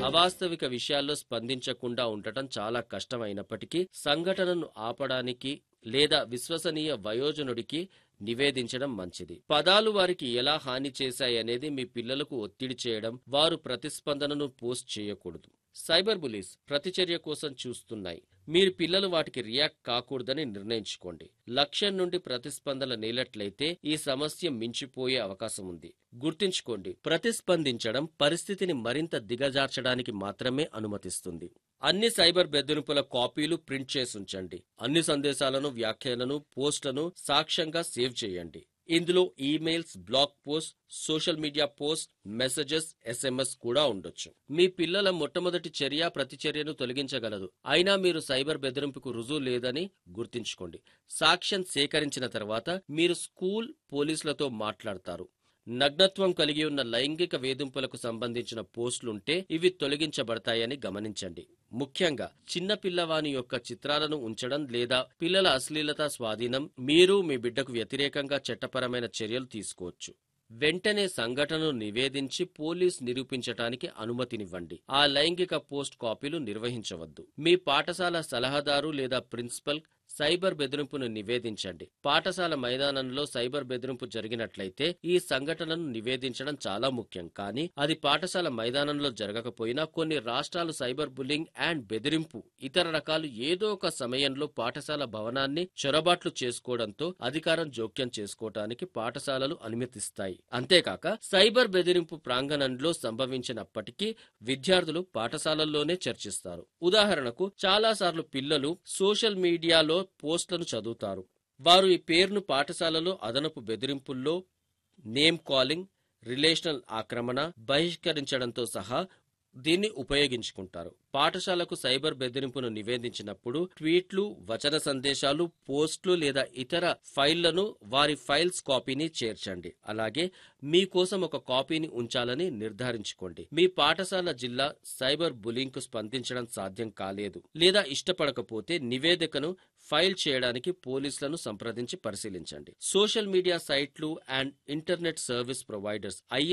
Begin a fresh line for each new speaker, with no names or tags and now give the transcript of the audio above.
అవాస్తవిక విషయాల్లో స్పందించకుండా ఉండటం చాలా కష్టమైనప్పటికీ సంఘటనను ఆపడానికి లేదా విశ్వసనీయ వయోజనుడికి నివేదించడం మంచిది పదాలు వారికి ఎలా హాని చేశాయనేది మీ పిల్లలకు ఒత్తిడి చేయడం వారు ప్రతిస్పందనను పోస్ట్ చేయకూడదు సైబర్ బులీస్ ప్రతిచర్య కోసం చూస్తున్నాయి మీరు పిల్లలు వాటికి రియాక్ట్ కాకూడదని నిర్ణయించుకోండి లక్ష్యం నుండి ప్రతిస్పందన లేనట్లయితే ఈ సమస్య మించిపోయే అవకాశం ఉంది గుర్తుంచుకోండి ప్రతిస్పందించడం పరిస్థితిని మరింత దిగజార్చడానికి మాత్రమే అనుమతిస్తుంది అన్ని సైబర్ బెదిరింపుల కాపీలు ప్రింట్ చేసి ఉంచండి అన్ని సందేశాలను వ్యాఖ్యలను పోస్టులను సాక్ష్యంగా సేవ్ చేయండి ఇందులో emails blog post social media post messages SMS కూడా ఉండొచ్చు మీ పిల్లల మొట్టమొదటి చర్య ప్రతిచర్యను తొలగించగలదు అయినా మీరు సైబర్ బెదిరింపుకు రుజువు లేదని గుర్తుంచుకోండి సాక్ష్యం సేకరించిన తర్వాత మీరు స్కూల్ పోలీసులతో మాట్లాడతారు నగ్నత్వం కలిగి ఉన్న లైంగిక వేధింపులకు సంబంధించిన పోస్టులుంటే ఇవి తొలగించబడతాయని గమనించండి ముఖ్యంగా చిన్న పిల్లవాని యొక్క చిత్రాలను ఉంచడం లేదా పిల్లల అశ్లీలత స్వాధీనం మీరు మీ బిడ్డకు వ్యతిరేకంగా చట్టపరమైన చర్యలు తీసుకోవచ్చు వెంటనే సంఘటనను నివేదించి పోలీస్ నిరూపించటానికి అనుమతినివ్వండి ఆ లైంగిక పోస్ట్ కాపీలు నిర్వహించవద్దు మీ పాఠశాల సలహాదారు లేదా ప్రిన్సిపల్ సైబర్ బెదిరింపును నివేదించండి పాఠశాల మైదానంలో సైబర్ బెదిరింపు జరిగినట్లయితే ఈ సంఘటనను నివేదించడం చాలా ముఖ్యం కానీ అది పాఠశాల మైదానంలో జరగకపోయినా కొన్ని రాష్ట్రాలు సైబర్ బుల్లింగ్ అండ్ బెదిరింపు ఇతర రకాలు ఏదో ఒక సమయంలో పాఠశాల భవనాన్ని చొరబాట్లు చేసుకోవడంతో అధికారం జోక్యం చేసుకోవటానికి పాఠశాలలు అనుమతిస్తాయి అంతేకాక సైబర్ బెదిరింపు ప్రాంగణంలో సంభవించినప్పటికీ విద్యార్థులు పాఠశాలల్లోనే చర్చిస్తారు ఉదాహరణకు చాలాసార్లు పిల్లలు సోషల్ మీడియాలో పోస్టులను చదువుతారు వారు ఈ పేరును పాఠశాలలో అదనపు బెదిరింపుల్లో నేమ్ కాలింగ్ రిలేషనల్ ఆక్రమణ బహిష్కరించడంతో సహా దీన్ని ఉపయోగించుకుంటారు పాఠశాలకు సైబర్ బెదిరింపును నివేదించినప్పుడు ట్వీట్లు వచన సందేశాలు పోస్టులు లేదా ఇతర ఫైళ్లను వారి ఫైల్స్ కాపీని చేర్చండి అలాగే మీకోసం ఒక కాపీని ఉంచాలని నిర్ధారించుకోండి మీ పాఠశాల జిల్లా సైబర్ బులింగ్ కు స్పందించడం సాధ్యం కాలేదు లేదా ఇష్టపడకపోతే నివేదికను ఫైల్ చేయడానికి పోలీసులను సంప్రదించి పరిశీలించండి సోషల్ మీడియా సైట్లు అండ్ ఇంటర్నెట్ సర్వీస్ ప్రొవైడర్స్